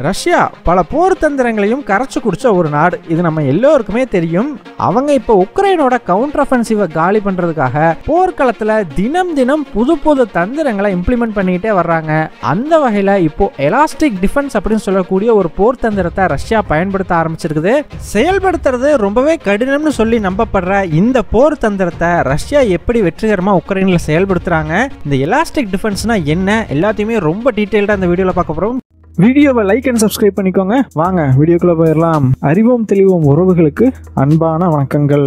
Russia பல போர் தந்திரங்களையும் கரைச்சு குடிச்ச ஒரு நாடு இது நம்ம எல்லோருக்குமே தெரியும் அவங்க இப்போ உக்ரைனோட கவுண்டர் அஃபென்சிவை காலி பண்றதுக்காக போர்க்களத்துல தினம் தினம் புது புது தந்திரங்களை இம்ப்ளிமெண்ட் பண்ணிக்கிட்டே வர்றாங்க அந்த வகையில இப்போ எலாஸ்டிக் டிஃபென்ஸ் அப்படின்னு சொல்லக்கூடிய ஒரு போர் தந்திரத்தை ரஷ்யா பயன்படுத்த ஆரம்பிச்சிருக்குது செயல்படுத்துறது ரொம்பவே கடினம்னு சொல்லி நம்பப்படுற இந்த போர் தந்திரத்தை ரஷ்யா எப்படி வெற்றிகரமா உக்ரைன்ல செயல்படுத்துறாங்க இந்த எலாஸ்டிக் டிஃபென்ஸ்னா என்ன எல்லாத்தையுமே ரொம்ப டீட்டெயில்டா இந்த வீடியோல பார்க்க போறோம் வீடியோவை லைக் அண்ட் சப்ஸ்கிரைப் பண்ணிக்கோங்க வாங்க வீடியோக்குள்ள போயிடலாம் அறிவோம் தெளிவோம் உறவுகளுக்கு அன்பான வணக்கங்கள்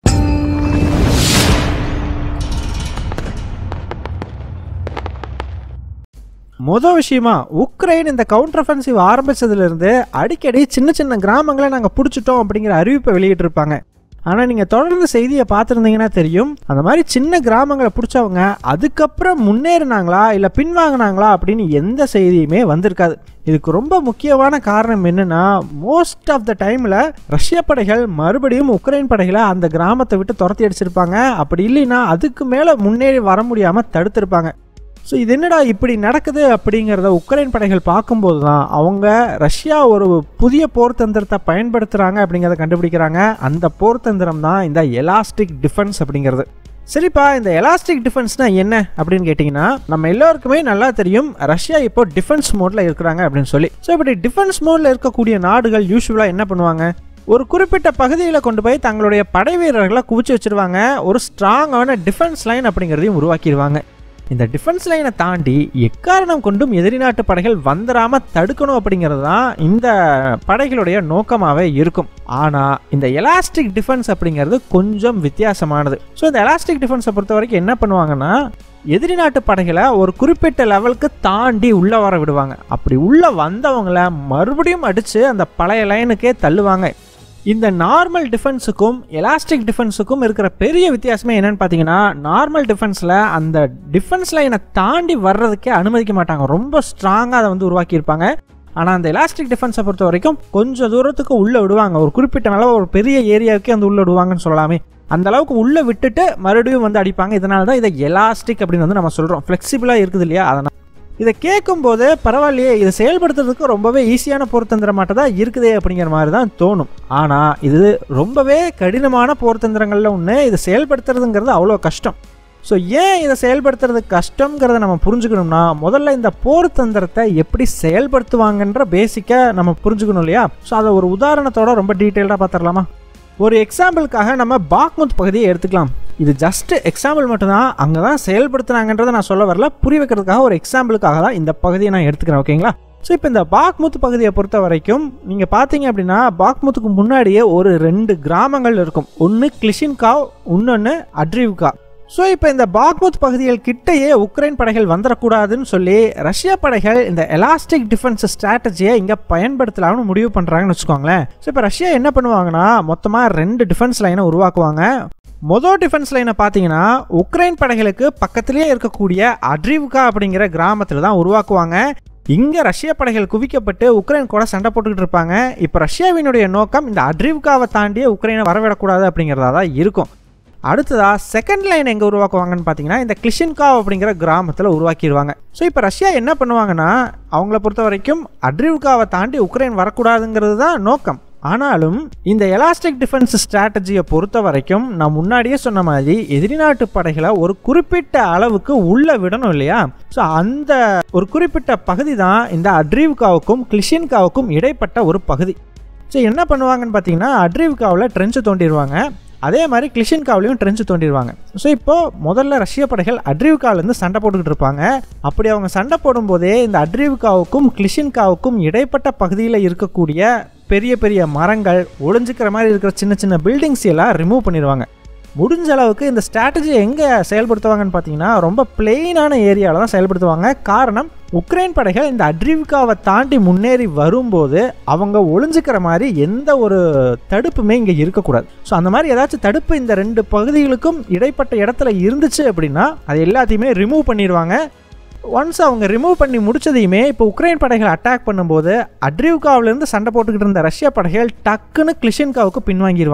மொதல் விஷயமா உக்ரைன் இந்த கவுண்டர் அஃபென்சிவ் ஆரம்பிச்சதுலேருந்து அடிக்கடி சின்ன சின்ன கிராமங்களை நாங்கள் பிடிச்சிட்டோம் அப்படிங்கிற அறிவிப்பை வெளியிட்டிருப்பாங்க ஆனால் நீங்கள் தொடர்ந்து செய்தியை பார்த்துருந்தீங்கன்னா தெரியும் அந்த மாதிரி சின்ன கிராமங்களை பிடிச்சவங்க அதுக்கப்புறம் முன்னேறினாங்களா இல்லை பின்வாங்கினாங்களா அப்படின்னு எந்த செய்தியுமே வந்திருக்காது இதுக்கு ரொம்ப முக்கியமான காரணம் என்னன்னா மோஸ்ட் ஆஃப் த டைமில் ரஷ்ய படைகள் மறுபடியும் உக்ரைன் படைகளை அந்த கிராமத்தை விட்டு துரத்தி அடிச்சிருப்பாங்க அப்படி இல்லைன்னா அதுக்கு மேலே முன்னேறி வர முடியாமல் தடுத்திருப்பாங்க ஸோ இது என்னடா இப்படி நடக்குது அப்படிங்கிறத உக்ரைன் படைகள் பார்க்கும்போது தான் அவங்க ரஷ்யா ஒரு புதிய போர் தந்திரத்தை பயன்படுத்துகிறாங்க அப்படிங்கிறத கண்டுபிடிக்கிறாங்க அந்த போர் தந்திரம் தான் இந்த எலாஸ்டிக் டிஃபென்ஸ் அப்படிங்கிறது சரிப்பா இந்த எலாஸ்டிக் டிஃபென்ஸ்னா என்ன அப்படின்னு கேட்டிங்கன்னா நம்ம எல்லாருக்குமே நல்லா தெரியும் ரஷ்யா இப்போ டிஃபென்ஸ் மோடில் இருக்கிறாங்க அப்படின்னு சொல்லி ஸோ இப்படி டிஃபென்ஸ் மோடில் இருக்கக்கூடிய நாடுகள் யூஸ்வலாக என்ன பண்ணுவாங்க ஒரு குறிப்பிட்ட பகுதியில் கொண்டு போய் தங்களுடைய படை வீரர்களை குவிச்சு வச்சிருவாங்க ஒரு ஸ்ட்ராங்கான டிஃபென்ஸ் லைன் அப்படிங்கிறதையும் உருவாக்கிடுவாங்க இந்த டிஃபென்ஸ் லைனை தாண்டி எக்காரணம் கொண்டும் எதிரி நாட்டு படைகள் வந்துடாம தடுக்கணும் அப்படிங்கிறது தான் இந்த படைகளுடைய நோக்கமாகவே இருக்கும் ஆனால் இந்த எலாஸ்டிக் டிஃபென்ஸ் அப்படிங்கிறது கொஞ்சம் வித்தியாசமானது ஸோ இந்த எலாஸ்டிக் டிஃபென்ஸை பொறுத்த வரைக்கும் என்ன பண்ணுவாங்கன்னா எதிரி நாட்டு படைகளை ஒரு குறிப்பிட்ட லெவலுக்கு தாண்டி உள்ளே வர விடுவாங்க அப்படி உள்ளே வந்தவங்கள மறுபடியும் அடித்து அந்த பழைய லைனுக்கே தள்ளுவாங்க இந்த நார்மல் டிஃபென்ஸுக்கும் எலாஸ்டிக் டிஃபென்ஸுக்கும் இருக்கிற பெரிய வித்தியாசமே என்னன்னு பார்த்தீங்கன்னா நார்மல் டிஃபென்ஸில் அந்த டிஃபென்ஸ் லைனை தாண்டி வர்றதுக்கே அனுமதிக்க மாட்டாங்க ரொம்ப ஸ்ட்ராங்காக அதை வந்து உருவாக்கியிருப்பாங்க ஆனால் அந்த எலாஸ்டிக் டிஃபென்ஸை பொறுத்த வரைக்கும் கொஞ்சம் தூரத்துக்கு உள்ளே விடுவாங்க ஒரு குறிப்பிட்ட அளவு ஒரு பெரிய ஏரியாவுக்கே வந்து உள்ளே விடுவாங்கன்னு சொல்லலாமே அந்த அளவுக்கு உள்ளே விட்டுட்டு மறுபடியும் வந்து அடிப்பாங்க இதனால தான் இதை எலாஸ்டிக் அப்படின்னு வந்து நம்ம சொல்கிறோம் ஃப்ளெக்சிபிளாக இருக்குது இல்லையா அதனால் இதை கேட்கும்போது பரவாயில்லையே இதை செயல்படுத்துறதுக்கு ரொம்பவே ஈஸியான போர்த்தந்திரமாட்ட தான் இருக்குதே அப்படிங்கிற மாதிரி தான் தோணும் ஆனால் இது ரொம்பவே கடினமான போர்த்தந்திரங்களில் ஒன்று இதை செயல்படுத்துறதுங்கிறது அவ்வளோ கஷ்டம் ஸோ ஏன் இதை செயல்படுத்துறது கஷ்டங்கிறத நம்ம புரிஞ்சுக்கணும்னா முதல்ல இந்த போர் தந்திரத்தை எப்படி செயல்படுத்துவாங்கன்ற பேசிக்காக நம்ம புரிஞ்சுக்கணும் இல்லையா ஸோ அதை ஒரு உதாரணத்தோட ரொம்ப டீட்டெயில்டாக பார்த்துடலாமா ஒரு எக்ஸாம்பிளுக்காக நம்ம பாக்முத் பகுதியை எடுத்துக்கலாம் இது ஜஸ்ட் எக்ஸாம்பிள் மட்டும்தான் அங்கே தான் செயல்படுத்துனாங்கன்றதை நான் சொல்ல வரல புரிய வைக்கிறதுக்காக ஒரு எக்ஸாம்பிளுக்காக தான் இந்த பகுதியை நான் எடுத்துக்கிறேன் ஓகேங்களா ஸோ இப்போ இந்த பாக்முத் பகுதியை பொறுத்த வரைக்கும் நீங்கள் பார்த்தீங்க அப்படின்னா பாக்முத்துக்கு முன்னாடியே ஒரு ரெண்டு கிராமங்கள் இருக்கும் ஒன்று கிளிஷின்காவ் இன்னொன்று அட்ரிவ்கா ஸோ இப்போ இந்த பாக்முத் பகுதிகள் கிட்டேயே உக்ரைன் படைகள் வந்துடக்கூடாதுன்னு சொல்லி ரஷ்ய படைகள் இந்த எலாஸ்டிக் டிஃபென்ஸ் ஸ்ட்ராட்டஜியை இங்கே பயன்படுத்தலாம்னு முடிவு பண்ணுறாங்கன்னு வச்சுக்கோங்களேன் ஸோ இப்போ ரஷ்யா என்ன பண்ணுவாங்கன்னா மொத்தமாக ரெண்டு டிஃபென்ஸ் லைனை உருவாக்குவாங்க மொதல் டிஃபென்ஸ் லைனை பார்த்தீங்கன்னா உக்ரைன் படைகளுக்கு பக்கத்திலேயே இருக்கக்கூடிய அட்ரிவ்கா அப்படிங்கிற கிராமத்தில் தான் உருவாக்குவாங்க இங்கே ரஷ்ய படைகள் குவிக்கப்பட்டு உக்ரைன் கூட சண்டை போட்டுக்கிட்டு இருப்பாங்க இப்போ ரஷ்யாவினுடைய நோக்கம் இந்த அட்ரிவ்காவை தாண்டியே உக்ரைனை வரவிடக்கூடாது அப்படிங்கிறதா தான் இருக்கும் அடுத்ததா செகண்ட் லைன் எங்கே உருவாக்குவாங்கன்னு பார்த்தீங்கன்னா இந்த கிளிஷன்கா அப்படிங்கிற கிராமத்தில் உருவாக்கிடுவாங்க ஸோ இப்போ ரஷ்யா என்ன பண்ணுவாங்கன்னா அவங்கள பொறுத்த வரைக்கும் அட்ரிவ்காவை தாண்டி உக்ரைன் வரக்கூடாதுங்கிறது தான் நோக்கம் ஆனாலும் இந்த எலாஸ்டிக் டிஃபென்ஸ் ஸ்ட்ராட்டஜியை பொறுத்த வரைக்கும் நான் முன்னாடியே சொன்ன மாதிரி எதிரி நாட்டு படைகளை ஒரு குறிப்பிட்ட அளவுக்கு உள்ள விடணும் இல்லையா ஸோ அந்த ஒரு குறிப்பிட்ட பகுதி தான் இந்த அட்ரிவ்காவுக்கும் கிளிஷின்காவுக்கும் இடைப்பட்ட ஒரு பகுதி ஸோ என்ன பண்ணுவாங்கன்னு பார்த்தீங்கன்னா அட்ரிவ்காவில் ட்ரென்ச்சு தோண்டிடுவாங்க அதே மாதிரி கிளிஷின்காவிலையும் ட்ரென்ச்சு தோண்டிடுவாங்க ஸோ இப்போ முதல்ல ரஷ்ய படைகள் அட்ரிவ்காவிலேருந்து சண்டை போட்டுக்கிட்டு இருப்பாங்க அப்படி அவங்க சண்டை போடும்போதே இந்த அட்ரிவ்காவுக்கும் கிளிஷின்காவுக்கும் இடைப்பட்ட பகுதியில் இருக்கக்கூடிய பெரிய பெரிய மரங்கள் ஒளிஞ்சிக்கிற மாதிரி இருக்கிற சின்ன சின்ன பில்டிங்ஸ் எல்லாம் ரிமூவ் பண்ணிடுவாங்க முடிஞ்ச அளவுக்கு இந்த ஸ்ட்ராட்டஜி எங்கே செயல்படுத்துவாங்கன்னு பார்த்தீங்கன்னா ரொம்ப பிளெயினான ஏரியாவில் தான் செயல்படுத்துவாங்க காரணம் உக்ரைன் படைகள் இந்த அட்ரிவ்காவை தாண்டி முன்னேறி வரும்போது அவங்க ஒளிஞ்சிக்கிற மாதிரி எந்த ஒரு தடுப்புமே இங்கே இருக்கக்கூடாது ஸோ அந்த மாதிரி ஏதாச்சும் தடுப்பு இந்த ரெண்டு பகுதிகளுக்கும் இடைப்பட்ட இடத்துல இருந்துச்சு அப்படின்னா அது எல்லாத்தையுமே ரிமூவ் பண்ணிடுவாங்க ஒன்ஸ் அவங்க ரிமூவ் பண்ணி முடிச்சதையுமே இப்போ உக்ரைன் படைகள் அட்டாக் பண்ணும்போது அட்ரிவ்காவிலேருந்து சண்டை போட்டுக்கிட்டு இருந்த ரஷ்ய படைகள் டக்குன்னு கிளிஷன்காவுக்கு பின்வாங்கிடுவாங்க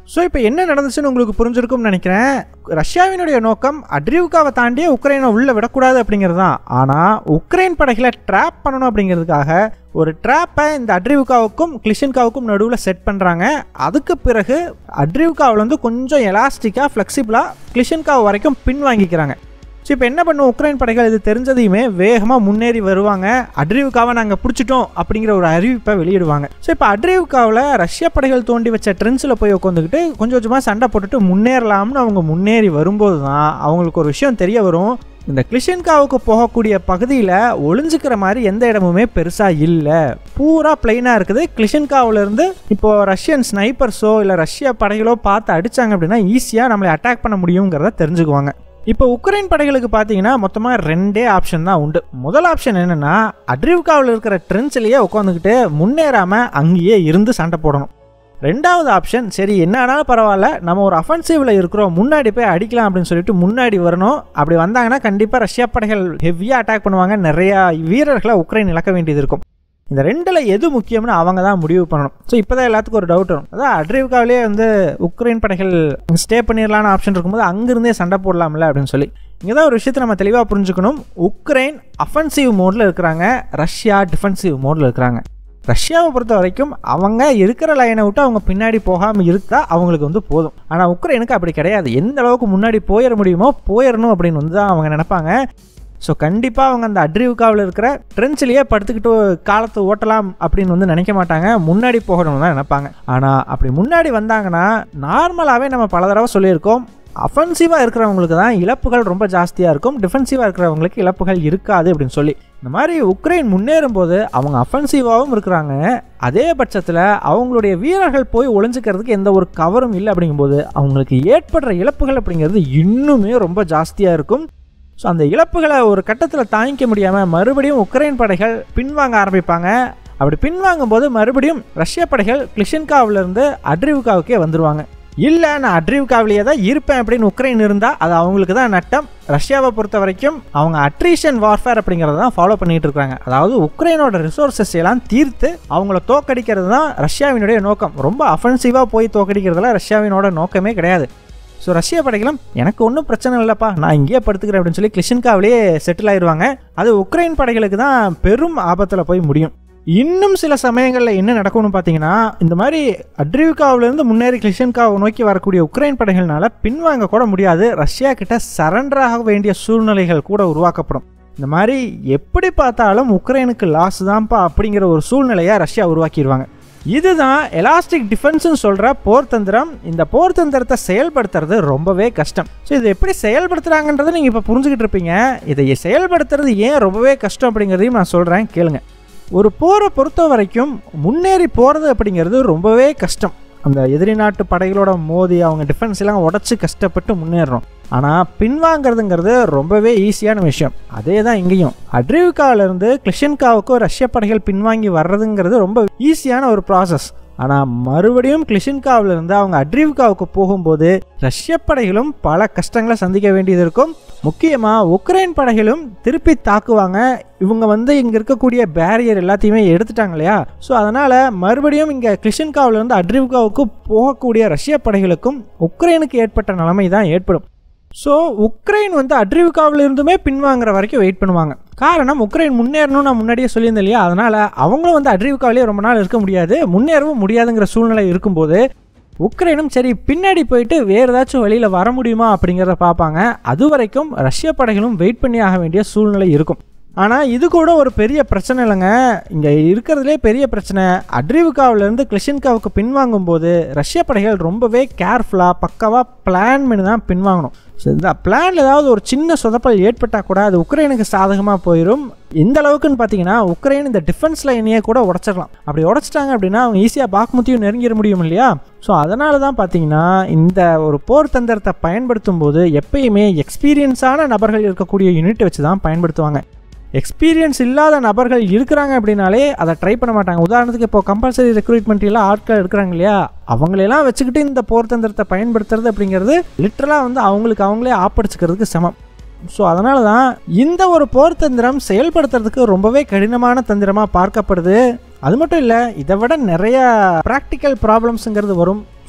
ஸோ இப்போ என்ன நடந்துச்சுன்னு உங்களுக்கு புரிஞ்சிருக்கும்னு நினைக்கிறேன் ரஷ்யாவினுடைய நோக்கம் அட்ரிவுக்காவை தாண்டியே உக்ரைனை உள்ளே விடக்கூடாது அப்படிங்கிறது தான் ஆனால் உக்ரைன் படைகளை ட்ராப் பண்ணணும் அப்படிங்கிறதுக்காக ஒரு ட்ராப்பை இந்த அட்ரிவுக்காவுக்கும் கிளிஷன்காவுக்கும் நடுவில் செட் பண்ணுறாங்க அதுக்கு பிறகு அட்ரிவுக்காவில் வந்து கொஞ்சம் எலாஸ்டிக்காக ஃப்ளெக்சிபிளாக கிளிஷன்காவ் வரைக்கும் பின் வாங்கிக்கிறாங்க ஸோ இப்போ என்ன பண்ணும் உக்ரைன் படைகள் இது தெரிஞ்சதையுமே வேகமாக முன்னேறி வருவாங்க அட்ரிவுக்காவை நாங்கள் பிடிச்சிட்டோம் அப்படிங்கிற ஒரு அறிவிப்பை வெளியிடுவாங்க ஸோ இப்போ அட்ரிவுக்காவில் ரஷ்ய படைகள் தோண்டி வச்ச ட்ரென்ஸில் போய் உட்காந்துக்கிட்டு கொஞ்சம் கொஞ்சமாக சண்டை போட்டுட்டு முன்னேறலாம்னு அவங்க முன்னேறி வரும்போது தான் அவங்களுக்கு ஒரு விஷயம் தெரிய வரும் இந்த கிளிஷன்காவுக்கு போகக்கூடிய பகுதியில் ஒளிஞ்சுக்கிற மாதிரி எந்த இடமுமே பெருசாக இல்லை பூரா பிளைனாக இருக்குது கிளிஷன்காவிலேருந்து இப்போது ரஷ்யன் ஸ்னைப்பர்ஸோ இல்லை ரஷ்ய படைகளோ பார்த்து அடித்தாங்க அப்படின்னா ஈஸியாக நம்மளை அட்டாக் பண்ண முடியுங்கிறத தெரிஞ்சுக்குவாங்க இப்போ உக்ரைன் படைகளுக்கு பார்த்தீங்கன்னா மொத்தமாக ரெண்டே ஆப்ஷன் தான் உண்டு முதல் ஆப்ஷன் என்னென்னா அட்ரிவ்காவில் இருக்கிற ட்ரென்ஸ்லேயே உட்காந்துக்கிட்டு முன்னேறாமல் அங்கேயே இருந்து சண்டை போடணும் ரெண்டாவது ஆப்ஷன் சரி என்ன ஆனாலும் பரவாயில்ல நம்ம ஒரு அஃபென்சிவில் இருக்கிறோம் முன்னாடி போய் அடிக்கலாம் அப்படின்னு சொல்லிட்டு முன்னாடி வரணும் அப்படி வந்தாங்கன்னா கண்டிப்பாக ரஷ்யா படைகள் ஹெவியாக அட்டாக் பண்ணுவாங்க நிறையா வீரர்களை உக்ரைன் இழக்க வேண்டியது இருக்கும் இந்த ரெண்டில் எது முக்கியம்னு அவங்க தான் முடிவு பண்ணணும் ஸோ இப்போ தான் எல்லாத்துக்கும் ஒரு டவுட் வரும் அதான் அட்ரிவ்காவிலே வந்து உக்ரைன் படைகள் ஸ்டே பண்ணிடலான்னு ஆப்ஷன் இருக்கும்போது அங்கிருந்தே சண்டை போடலாம்ல அப்படின்னு சொல்லி இங்கே தான் ஒரு விஷயத்தை நம்ம தெளிவாக புரிஞ்சுக்கணும் உக்ரைன் அஃபென்சிவ் மோடில் இருக்கிறாங்க ரஷ்யா டிஃபென்சிவ் மோடில் இருக்கிறாங்க ரஷ்யாவை பொறுத்த வரைக்கும் அவங்க இருக்கிற லைனை விட்டு அவங்க பின்னாடி போகாமல் இருக்கா அவங்களுக்கு வந்து போதும் ஆனால் உக்ரைனுக்கு அப்படி கிடையாது எந்த அளவுக்கு முன்னாடி போயிட முடியுமோ போயிடணும் அப்படின்னு வந்து தான் அவங்க நினைப்பாங்க ஸோ கண்டிப்பாக அவங்க அந்த அட்ரிவுக்காவில் இருக்கிற ட்ரென்ச்சிலேயே படுத்துக்கிட்டு காலத்தை ஓட்டலாம் அப்படின்னு வந்து நினைக்க மாட்டாங்க முன்னாடி போகணும்னு தான் நினைப்பாங்க ஆனால் அப்படி முன்னாடி வந்தாங்கன்னா நார்மலாகவே நம்ம பல தடவை சொல்லியிருக்கோம் அஃபென்சிவாக இருக்கிறவங்களுக்கு தான் இழப்புகள் ரொம்ப ஜாஸ்தியாக இருக்கும் டிஃபென்சிவாக இருக்கிறவங்களுக்கு இழப்புகள் இருக்காது அப்படின்னு சொல்லி இந்த மாதிரி உக்ரைன் முன்னேறும் போது அவங்க அஃபென்சிவாகவும் இருக்கிறாங்க அதே பட்சத்தில் அவங்களுடைய வீரர்கள் போய் ஒளிஞ்சுக்கிறதுக்கு எந்த ஒரு கவரும் இல்லை அப்படிங்கும்போது அவங்களுக்கு ஏற்படுற இழப்புகள் அப்படிங்கிறது இன்னுமே ரொம்ப ஜாஸ்தியாக இருக்கும் ஸோ அந்த இழப்புகளை ஒரு கட்டத்தில் தாங்கிக்க முடியாமல் மறுபடியும் உக்ரைன் படைகள் பின்வாங்க ஆரம்பிப்பாங்க அப்படி பின்வாங்கும் போது மறுபடியும் ரஷ்ய படைகள் கிளிஷன்காவிலிருந்து அட்ரிவுகாவுக்கே வந்துருவாங்க இல்லை நான் அட்ரிவ்காவிலேயே தான் இருப்பேன் அப்படின்னு உக்ரைன் இருந்தால் அது அவங்களுக்கு தான் நட்டம் ரஷ்யாவை பொறுத்த வரைக்கும் அவங்க அட்ரிஷன் வார்ஃபேர் அப்படிங்கிறத தான் ஃபாலோ பண்ணிட்டு இருக்காங்க அதாவது உக்ரைனோட ரிசோர்ஸஸ் எல்லாம் தீர்த்து அவங்கள தோக்கடிக்கிறது தான் ரஷ்யாவினுடைய நோக்கம் ரொம்ப அஃபென்சிவாக போய் தோக்கடிக்கிறதுல ரஷ்யாவினோட நோக்கமே கிடையாது ஸோ ரஷ்ய படைகளும் எனக்கு ஒன்றும் பிரச்சனை இல்லைப்பா நான் இங்கேயே படுத்துக்கிறேன் அப்படின்னு சொல்லி கிளிஷன்காவிலேயே செட்டில் ஆயிடுவாங்க அது உக்ரைன் படைகளுக்கு தான் பெரும் ஆபத்தில் போய் முடியும் இன்னும் சில சமயங்களில் என்ன நடக்கும்னு பார்த்தீங்கன்னா இந்த மாதிரி அட்ரிவ்காவிலேருந்து முன்னேறி கிளிஷன்காவை நோக்கி வரக்கூடிய உக்ரைன் படைகள்னால பின்வாங்க கூட முடியாது ரஷ்யா கிட்ட சரண்டர் ஆக வேண்டிய சூழ்நிலைகள் கூட உருவாக்கப்படும் இந்த மாதிரி எப்படி பார்த்தாலும் உக்ரைனுக்கு லாஸ் தான்ப்பா அப்படிங்கிற ஒரு சூழ்நிலையை ரஷ்யா உருவாக்கிடுவாங்க இதுதான் எலாஸ்டிக் டிஃபென்ஸ்னு சொல்கிற போர் தந்திரம் இந்த போர் தந்திரத்தை செயல்படுத்துறது ரொம்பவே கஷ்டம் ஸோ இதை எப்படி செயல்படுத்துகிறாங்கன்றதை நீங்கள் இப்போ புரிஞ்சுக்கிட்டு இருப்பீங்க இதை செயல்படுத்துறது ஏன் ரொம்பவே கஷ்டம் அப்படிங்கிறதையும் நான் சொல்கிறேன் கேளுங்க ஒரு போரை பொறுத்த வரைக்கும் முன்னேறி போகிறது அப்படிங்கிறது ரொம்பவே கஷ்டம் அந்த எதிரி நாட்டு படைகளோட மோதி அவங்க டிஃபென்ஸ் எல்லாம் உடச்சி கஷ்டப்பட்டு முன்னேறணும் ஆனால் பின்வாங்கிறதுங்கிறது ரொம்பவே ஈஸியான விஷயம் அதே தான் இங்கேயும் அட்ரிவ்காவிலேருந்து கிளிஷன்காவுக்கு ரஷ்ய படைகள் பின்வாங்கி வர்றதுங்கிறது ரொம்ப ஈஸியான ஒரு ப்ராசஸ் ஆனால் மறுபடியும் கிளிஷின்காவிலிருந்து அவங்க அட்ரிவ்காவுக்கு போகும்போது ரஷ்ய படைகளும் பல கஷ்டங்களை சந்திக்க வேண்டியது இருக்கும் முக்கியமாக உக்ரைன் படைகளும் திருப்பி தாக்குவாங்க இவங்க வந்து இங்கே இருக்கக்கூடிய பேரியர் எல்லாத்தையுமே எடுத்துட்டாங்க இல்லையா ஸோ அதனால் மறுபடியும் இங்கே கிளிஷின்காவிலிருந்து அட்ரிவ்காவுக்கு போகக்கூடிய ரஷ்ய படைகளுக்கும் உக்ரைனுக்கு ஏற்பட்ட நிலைமை தான் ஏற்படும் ஸோ உக்ரைன் வந்து அட்ரிவுக்காவில் இருந்துமே பின்வாங்குற வரைக்கும் வெயிட் பண்ணுவாங்க காரணம் உக்ரைன் முன்னேறணும்னு நான் முன்னாடியே சொல்லியிருந்தேன் இல்லையா அதனால் அவங்களும் வந்து அட்ரிவுக்காவிலே ரொம்ப நாள் இருக்க முடியாது முன்னேறவும் முடியாதுங்கிற சூழ்நிலை இருக்கும்போது உக்ரைனும் சரி பின்னாடி போயிட்டு வேறு ஏதாச்சும் வழியில் வர முடியுமா அப்படிங்கிறத பார்ப்பாங்க அது வரைக்கும் ரஷ்ய படைகளும் வெயிட் பண்ணி ஆக வேண்டிய சூழ்நிலை இருக்கும் ஆனால் இது கூட ஒரு பெரிய பிரச்சனை இல்லைங்க இங்கே இருக்கிறதுலே பெரிய பிரச்சனை அட்ரிவுக்காவிலேருந்து கிளிஷின்காவுக்கு பின்வாங்கும் போது ரஷ்ய படைகள் ரொம்பவே கேர்ஃபுல்லாக பக்காவாக பிளான் பண்ணி தான் பின்வாங்கணும் ஸோ இந்த பிளானில் ஏதாவது ஒரு சின்ன சொதப்பல் ஏற்பட்டால் கூட அது உக்ரைனுக்கு சாதகமாக போயிடும் எந்த அளவுக்குன்னு பார்த்தீங்கன்னா உக்ரைன் இந்த டிஃபென்ஸ் லைனையே கூட உடச்சிடலாம் அப்படி உடச்சிட்டாங்க அப்படின்னா அவங்க ஈஸியாக பாக்மத்தியும் நெருங்கிட முடியும் இல்லையா ஸோ அதனால தான் பார்த்தீங்கன்னா இந்த ஒரு போர் தந்திரத்தை பயன்படுத்தும் போது எப்பயுமே எக்ஸ்பீரியன்ஸான நபர்கள் இருக்கக்கூடிய யூனிட் வச்சு தான் பயன்படுத்துவாங்க எக்ஸ்பீரியன்ஸ் இல்லாத நபர்கள் இருக்கிறாங்க அப்படின்னாலே அதை ட்ரை பண்ண மாட்டாங்க உதாரணத்துக்கு இப்போ கம்பல்சரி ரெக்ரூட்மெண்ட் எல்லாம் ஆட்கள் இருக்கிறாங்க இல்லையா அவங்களெல்லாம் வச்சுக்கிட்டு இந்த போர் தந்திரத்தை பயன்படுத்துறது அப்படிங்கிறது லிட்டரலாக வந்து அவங்களுக்கு அவங்களே ஆப்படிச்சுக்கிறதுக்கு சமம் ஸோ அதனால தான் இந்த ஒரு போர் தந்திரம் செயல்படுத்துறதுக்கு ரொம்பவே கடினமான தந்திரமாக பார்க்கப்படுது அது மட்டும் இல்லை இதை விட நிறைய ப்ராக்டிக்கல் ப்ராப்ளம்ஸுங்கிறது வரும்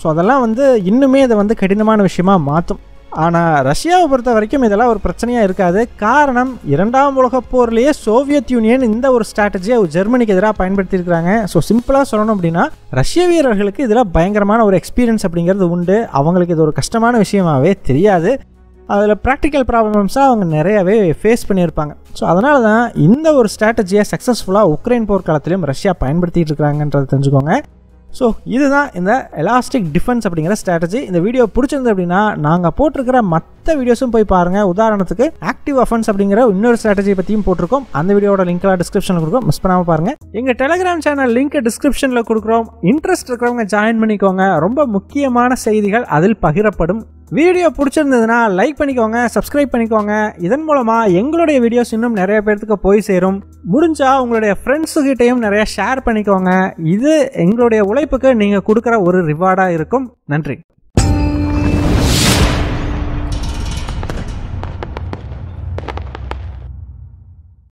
ஸோ அதெல்லாம் வந்து இன்னுமே இதை வந்து கடினமான விஷயமா மாற்றும் ஆனால் ரஷ்யாவை பொறுத்த வரைக்கும் இதெல்லாம் ஒரு பிரச்சனையாக இருக்காது காரணம் இரண்டாம் உலகப் போர்லேயே சோவியத் யூனியன் இந்த ஒரு ஸ்ட்ராட்டஜியை ஜெர்மனிக்கு எதிராக பயன்படுத்தியிருக்கிறாங்க ஸோ சிம்பிளாக சொல்லணும் அப்படின்னா ரஷ்ய வீரர்களுக்கு இதில் பயங்கரமான ஒரு எக்ஸ்பீரியன்ஸ் அப்படிங்கிறது உண்டு அவங்களுக்கு இது ஒரு கஷ்டமான விஷயமாவே தெரியாது அதில் ப்ராக்டிக்கல் ப்ராப்ளம்ஸாக அவங்க நிறையவே ஃபேஸ் பண்ணியிருப்பாங்க ஸோ அதனால தான் இந்த ஒரு ஸ்ட்ராட்டஜியை சக்ஸஸ்ஃபுல்லாக உக்ரைன் போர்க்காலத்திலையும் ரஷ்யா பயன்படுத்திட்டு இருக்கிறாங்கன்றதை தெரிஞ்சுக்கோங்க ஸோ இதுதான் இந்த எலாஸ்டிக் டிஃபென்ஸ் அப்படிங்கிற ஸ்ட்ராட்டஜி இந்த வீடியோ பிடிச்சிருந்து அப்படின்னா நாங்கள் போட்டிருக்கிற மற்ற வீடியோஸும் போய் பாருங்கள் உதாரணத்துக்கு ஆக்டிவ் அஃபென்ஸ் அப்படிங்கிற இன்னொரு ஸ்ட்ராட்டஜி பற்றியும் போட்டிருக்கோம் அந்த வீடியோட லிங்க்லாம் டிஸ்கிரிப்ஷனில் கொடுக்குறோம் மிஸ் பண்ணாமல் பாருங்கள் எங்கள் டெலிகிராம் சேனல் லிங்க் டிஸ்கிரிப்ஷனில் கொடுக்குறோம் இன்ட்ரெஸ்ட் இருக்கிறவங்க ஜாயின் பண்ணிக்கோங்க ரொம்ப முக்கியமான செய்திகள் அதில் பகிரப்படும் வீடியோ பிடிச்சிருந்ததுன்னா லைக் பண்ணிக்கோங்க சப்ஸ்கிரைப் பண்ணிக்கோங்க இதன் மூலமாக எங்களுடைய வீடியோஸ் இன்னும் நிறைய பேர்த்துக்கு போய் சேரும் முடிஞ்சா உங்களுடைய ஃப்ரெண்ட்ஸுக்கிட்டையும் நிறைய ஷேர் பண்ணிக்கோங்க இது எங்களுடைய உழைப்புக்கு நீங்கள் கொடுக்குற ஒரு ரிவார்டாக இருக்கும் நன்றி